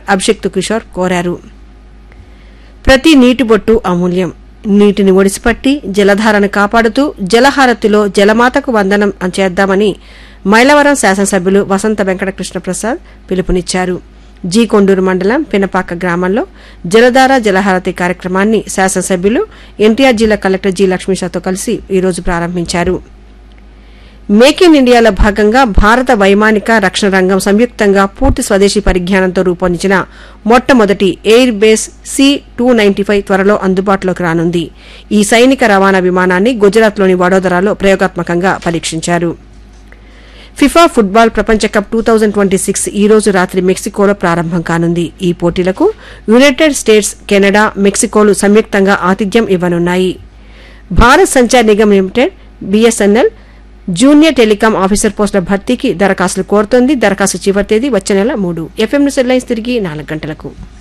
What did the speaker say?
అభిషిక్త్ కిషోర్ కోరారు ప్రతి నీటి బొట్టు అమూల్యం నీటిని ఒడిసిపట్టి జలధారను కాపాడుతూ జలహారతిలో జలమాతకు వందనం చేద్దామని మైలవరం శాసనసభ్యులు వసంత వెంకటకృష్ణ ప్రసాద్ పిలుపునిచ్చారు జీ కొండూరు మండలం పినపాక గ్రామంలో జలధార జలహారతి కార్యక్రమాన్ని శాసనసభ్యులు ఎన్టీఆర్ జిల్లా కలెక్టర్ జి లక్ష్మీషాతో కలిసి ఈరోజు ప్రారంభించారు మేక్ ఇన్ ఇండియాలో భాగంగా భారత వైమానిక రక్షణ రంగం సంయుక్తంగా పూర్తి స్వదేశీ పరిజ్ఞానంతో రూపొందించిన మొట్టమొదటి airbus C two ninety five త్వరలో అందుబాటులోకి రానుంది ఈ సైనిక రవాణా విమానాన్ని గుజరాత్లోని వడోదరాలో ప్రయోగాత్మకంగా పరీక్షించారు ఫిఫా ఫుట్బాల్ ప్రపంచ cup two thousand twenty six ఈ రోజు రాత్రి మెక్సికోలో ప్రారంభం కానుంది ఈ పోటీలకు యునైటెడ్ స్టేట్స్ కెనడా మెక్సికోలు సంయుక్తంగా ఆతిథ్యం ఇవ్వనున్నాయి Bharat Sanchar Nigam limited BSNL junior telecom officer పోస్టుల భర్తీకి దరఖాస్తులు కోరుతోంది దరఖాస్తు చివరి తేదీ వచ్చే నెల మూడు ఎఫ్ఎం న్యూస్ హెడ్లైన్స్ తిరిగి నాలుగు గంటలకు